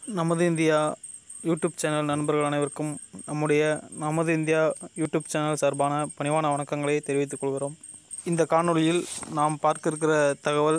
நமது India YouTube channel நண்பர்கள் அனைவருக்கும் நம்முடைய நமது இந்தியா யூடியூப் சேனல் சார்பான பணிவான வணக்கங்களை தெரிவித்துக் கொள்கிறோம் இந்த காணொளியில் நாம் பார்க்க இருக்கிற தகவல்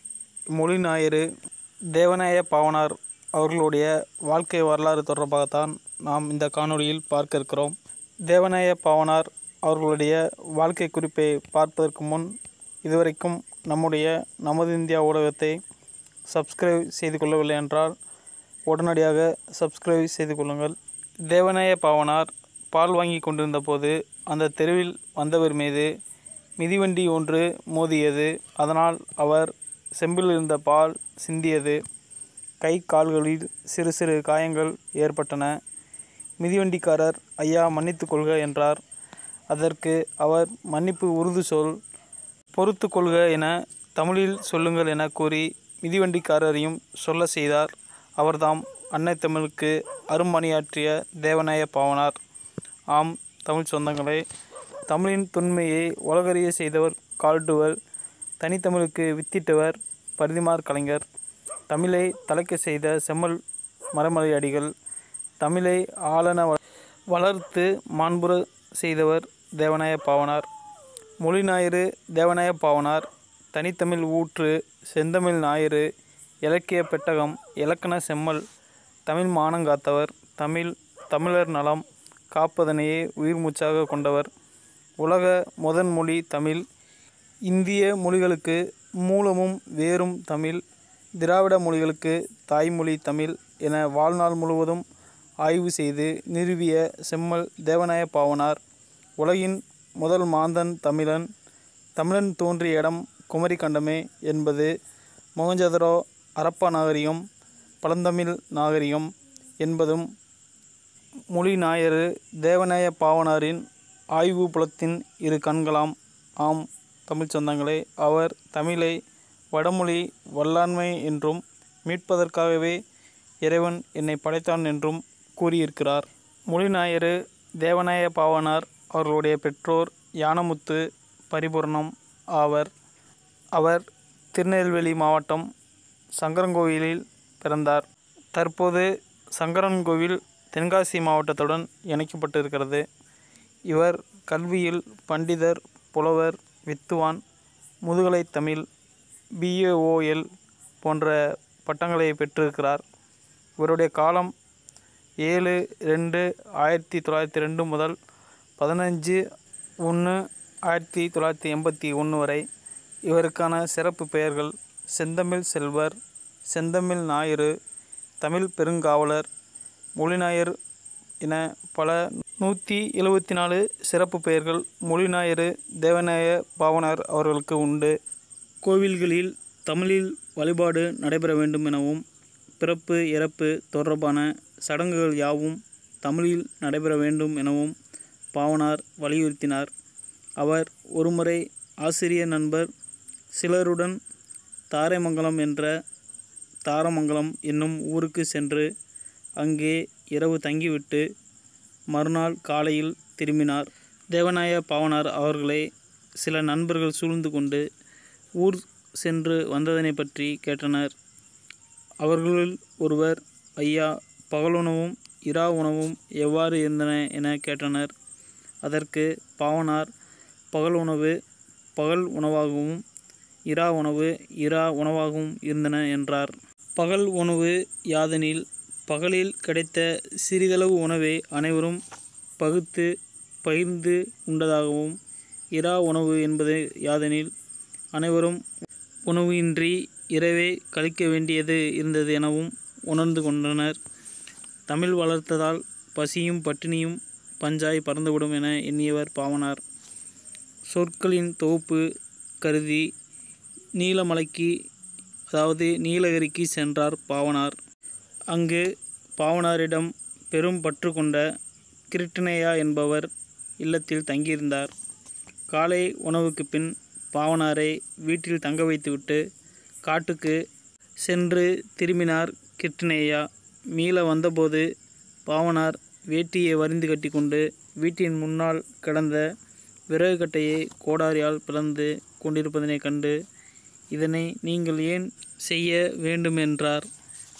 மொழி ஞாயிறு தேவநாய பாவனார் அவர்களுடைய வாழ்க்கை வரலாறு தொடர்பாகத்தான் நாம் இந்த காணொளியில் பார்க்க இருக்கிறோம் தேவநாய பாவனார் அவர்களுடைய வாழ்க்கை குறிப்பை பார்ப்பதற்கு முன் இதுவரைக்கும் நம்முடைய நமது இந்தியா ஊடகத்தை சப்ஸ்கிரைப் செய்து கொள்ளவில்லை என்றால் உடனடியாக சப்ஸ்கிரைப் செய்து கொள்ளுங்கள் தேவநாய பாவனார் பால் வாங்கி கொண்டிருந்த போது அந்த தெருவில் வந்தவர் மீது மிதிவண்டி ஒன்று மோதியது அதனால் அவர் செம்பில் இருந்த பால் சிந்தியது கை கால்களில் சிறு சிறு காயங்கள் ஏற்பட்டன மிதிவண்டிக்காரர் ஐயா மன்னித்துக் கொள்க என்றார் அதற்கு அவர் மன்னிப்பு உருது சொல் பொறுத்து கொள்க என தமிழில் சொல்லுங்கள் என கூறி மிதிவண்டிக்காரரையும் சொல்ல செய்தார் அவர்தாம் அன்னை தமிழுக்கு அரும்பணியாற்றிய தேவநாய பாவனார் ஆம் தமிழ் சொந்தங்களே தமிழின் தொன்மையை உலகறிய செய்தவர் கால்டுவல் தனித்தமிழுக்கு வித்திட்டவர் பரிதிமார் கலைஞர் தமிழை தலைக்க செய்த செம்மல் மரமலை அடிகள் தமிழை ஆளன வ- வளர்த்து மாண்புற செய்தவர் தேவநாய பாவனார் மொழி ஞாயிறு தேவநாய பாவனார் தனித்தமிழ் ஊற்று செந்தமிழ் ஞாயிறு இலக்கிய பெட்டகம் இலக்கண செம்மல் தமிழ் மானங்காத்தவர் தமிழ் தமிழர் நலம் காப்பதனையே உயிர் மூச்சாக கொண்டவர் உலக முதன் மொழி தமிழ் இந்திய மொழிகளுக்கு மூலமும் வேரும் தமிழ் திராவிட மொழிகளுக்கு தாய்மொழி தமிழ் என வாழ்நாள் முழுவதும் ஆய்வு செய்து நிறுவிய செம்மல் தேவநாய பாவனார் உலகின் முதல் மாந்தன் தமிழன் தமிழன் தோன்றிய இடம் குமரி கண்டமே என்பது மொகஞ்சதரோ அரப்பா நாகரிகம் பழந்தமிழ் நாகரிகம் என்பதும் மொழி ஞாயிறு தேவநாய பாவனாரின் ஆய்வு புலத்தின் இரு கண்களாம் ஆம் தமிழ் சொந்தங்களே அவர் தமிழை வடமொழி வல்லாண்மை என்றும் மீட்பதற்காகவே இறைவன் என்னை படைத்தான் என்றும் கூறியிருக்கிறார் மொழி ஞாயிறு தேவநாய பாவனார் அவர்களுடைய பெற்றோர் யானமுத்து பரிபூர்ணம் ஆவர் அவர் திருநெல்வேலி மாவட்டம் சங்கரன்கோவிலில் பிறந்தார் தற்போது சங்கரன்கோவில் தென்காசி மாவட்டத்துடன் இணைக்கப்பட்டிருக்கிறது இவர் கல்வியில் பண்டிதர் புலவர் வித்துவான் முதுகலை தமிழ் பிஏஓஎல் போன்ற பட்டங்களை பெற்றிருக்கிறார் இவருடைய காலம் ஏழு ரெண்டு ஆயிரத்தி தொள்ளாயிரத்தி ரெண்டு முதல் பதினஞ்சு ஒன்று ஆயிரத்தி தொள்ளாயிரத்தி எண்பத்தி ஒன்று வரை இவருக்கான சிறப்பு பெயர்கள் செந்தமிழ் செல்வர் செந்தமிழ் ஞாயிறு தமிழ் பெருங்காவலர் மொழிநாயர் என பல நூற்றி எழுபத்தி நாலு சிறப்பு பெயர்கள் மொழிநாயரு தேவநாய பாவனார் அவர்களுக்கு உண்டு கோவில்களில் தமிழில் வழிபாடு நடைபெற வேண்டும் எனவும் பிறப்பு இறப்பு தொடர்பான சடங்குகள் யாவும் தமிழில் நடைபெற வேண்டும் எனவும் பாவனார் வலியுறுத்தினார் அவர் ஒருமுறை ஆசிரியர் நண்பர் சிலருடன் தாரைமங்கலம் என்ற தாரமங்கலம் என்னும் ஊருக்கு சென்று அங்கே இரவு தங்கிவிட்டு மறுநாள் காலையில் திரும்பினார் தேவநாய பாவனார் அவர்களை சில நண்பர்கள் சூழ்ந்து கொண்டு ஊர் சென்று வந்ததனை பற்றி கேட்டனர் அவர்களுள் ஒருவர் ஐயா பகலுணவும் இரா உணவும் எவ்வாறு இருந்தன என கேட்டனர் அதற்கு பாவனார் பகல் உணவு பகல் உணவாகவும் இரா உணவு இரா உணவாகவும் இருந்தன என்றார் பகல் உணவு யாதெனில் பகலில் கிடைத்த சிறிதளவு உணவை அனைவரும் பகுத்து பகிர்ந்து உண்டதாகவும் இரா உணவு என்பது யாதெனில் அனைவரும் உணவு இன்றி இரவே கழிக்க வேண்டியது இருந்தது எனவும் உணர்ந்து கொண்டனர் தமிழ் வளர்த்ததால் பசியும் பட்டினியும் பஞ்சாய் பறந்துவிடும் என எண்ணியவர் பாவனார் சொற்களின் தொகுப்பு கருதி நீலமலைக்கு அதாவது நீலகிரிக்கு சென்றார் பாவனார் அங்கு பாவனாரிடம் பெரும் பற்று கொண்ட கிருட்டிணையா என்பவர் இல்லத்தில் தங்கியிருந்தார் காலை உணவுக்கு பின் பாவனாரை வீட்டில் தங்க வைத்துவிட்டு காட்டுக்கு சென்று திரும்பினார் கிருட்டிணையா மீள வந்தபோது பாவனார் வேட்டியை வரிந்து கட்டிக்கொண்டு வீட்டின் முன்னால் கிடந்த விறகு கட்டையை கோடாரியால் பிளந்து கொண்டிருப்பதனைக் கண்டு இதனை நீங்கள் ஏன் செய்ய வேண்டுமென்றார்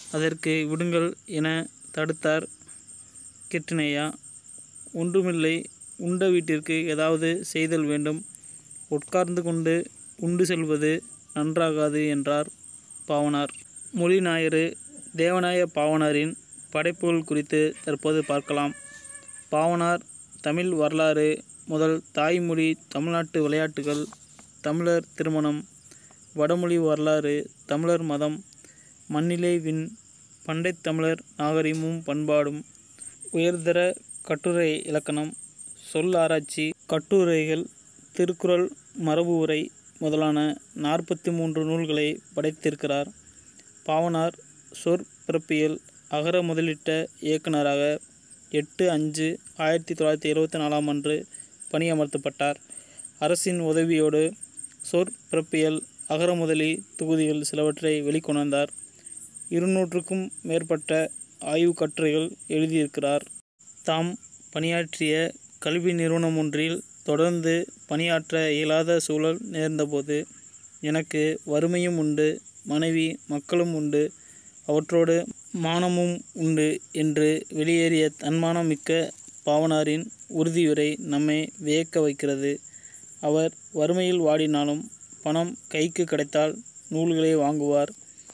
அதற்கு விடுங்கள் என தடுத்தார் கிருட்டிணையா ஒன்றுமில்லை உண்ட வீட்டிற்கு ஏதாவது செய்தல் வேண்டும் உட்கார்ந்து கொண்டு உண்டு செல்வது நன்றாகாது என்றார் பாவனார் மொழி ஞாயிறு தேவநாய பாவனாரின் படைப்புகள் குறித்து தற்போது பார்க்கலாம் பாவனார் தமிழ் வரலாறு முதல் தாய்மொழி தமிழ்நாட்டு விளையாட்டுகள் தமிழர் திருமணம் வடமொழி வரலாறு தமிழர் மதம் மண்ணிலே விண் பண்டைத் தமிழர் நாகரிகமும் பண்பாடும் உயர்தர கட்டுரை இலக்கணம் சொல் ஆராய்ச்சி கட்டுரைகள் திருக்குறள் மரபு உரை முதலான நாற்பத்தி மூன்று நூல்களை படைத்திருக்கிறார் பாவனார் சொற்பிறப்பியல் அகர முதலிட்ட இயக்குனராக எட்டு அஞ்சு ஆயிரத்தி தொள்ளாயிரத்தி எழுபத்தி நாலாம் அன்று பணியமர்த்தப்பட்டார் அரசின் உதவியோடு சொற்பிறப்பியல் அகர முதலி தொகுதிகள் சிலவற்றை வெளிக்கொணர்ந்தார் இருநூற்றுக்கும் மேற்பட்ட ஆய்வுக் கட்டுரைகள் எழுதியிருக்கிறார் தாம் பணியாற்றிய கல்வி நிறுவனம் ஒன்றில் தொடர்ந்து பணியாற்ற இயலாத சூழல் நேர்ந்தபோது எனக்கு வறுமையும் உண்டு மனைவி மக்களும் உண்டு அவற்றோடு மானமும் உண்டு என்று வெளியேறிய தன்மானம் மிக்க பாவனாரின் உறுதியுரை நம்மை வியக்க வைக்கிறது அவர் வறுமையில் வாடினாலும் பணம் கைக்கு கிடைத்தால் நூல்களை வாங்குவார்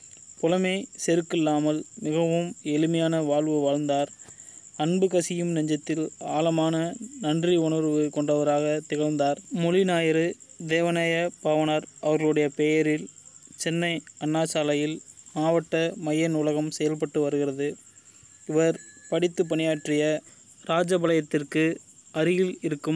புலமே செருக்கில்லாமல் மிகவும் எளிமையான வாழ்வு வாழ்ந்தார் அன்பு கசியும் நெஞ்சத்தில் ஆழமான நன்றி உணர்வு கொண்டவராக திகழ்ந்தார் மொழி ஞாயிறு தேவநேய பாவனார் அவர்களுடைய பெயரில் சென்னை அண்ணா சாலையில் மாவட்ட மைய நூலகம் செயல்பட்டு வருகிறது இவர் படித்து பணியாற்றிய ராஜபாளையத்திற்கு அருகில் இருக்கும்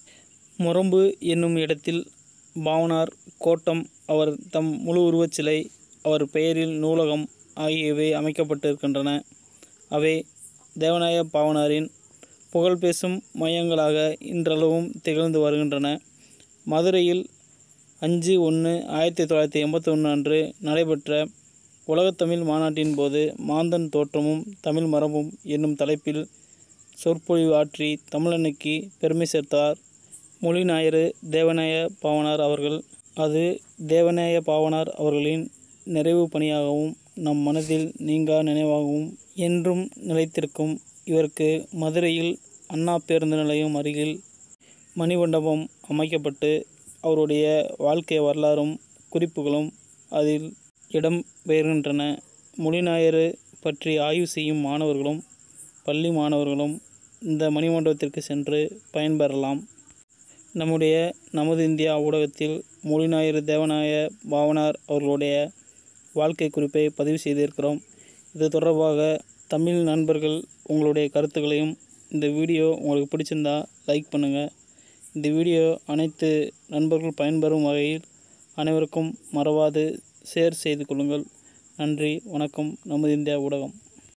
மொரம்பு என்னும் இடத்தில் பாவனார் கோட்டம் அவர் தம் முழு உருவச்சிலை அவர் பெயரில் நூலகம் ஆகியவை அமைக்கப்பட்டிருக்கின்றன அவை தேவநாய பாவனாரின் புகழ் பேசும் மையங்களாக இன்றளவும் திகழ்ந்து வருகின்றன மதுரையில் அஞ்சு ஒன்று ஆயிரத்தி தொள்ளாயிரத்தி எண்பத்தி ஒன்று அன்று நடைபெற்ற உலகத்தமிழ் மாநாட்டின் போது மாந்தன் தோற்றமும் தமிழ் மரபும் என்னும் தலைப்பில் சொற்பொழிவு ஆற்றி தமிழனுக்கு பெருமை சேர்த்தார் மொழி ஞாயிறு தேவநாய பாவனார் அவர்கள் அது தேவநாய பாவனார் அவர்களின் நிறைவு பணியாகவும் நம் மனதில் நீங்கா நினைவாகவும் என்றும் நிலைத்திருக்கும் இவருக்கு மதுரையில் அண்ணா பேருந்து நிலையம் அருகில் மணிமண்டபம் அமைக்கப்பட்டு அவருடைய வாழ்க்கை வரலாறும் குறிப்புகளும் அதில் இடம் பெறுகின்றன மொழிநாயரு பற்றி ஆய்வு செய்யும் மாணவர்களும் பள்ளி மாணவர்களும் இந்த மணிமண்டபத்திற்கு சென்று பயன்பெறலாம் நம்முடைய நமது இந்தியா ஊடகத்தில் மொழிநாயர் தேவநாய பாவனார் அவர்களுடைய வாழ்க்கை குறிப்பை பதிவு செய்திருக்கிறோம் இது தொடர்பாக தமிழ் நண்பர்கள் உங்களுடைய கருத்துக்களையும் இந்த வீடியோ உங்களுக்கு பிடிச்சிருந்தா லைக் பண்ணுங்கள் இந்த வீடியோ அனைத்து நண்பர்கள் பயன்பெறும் வகையில் அனைவருக்கும் மறவாது ஷேர் செய்து கொள்ளுங்கள் நன்றி வணக்கம் நமது இந்தியா ஊடகம்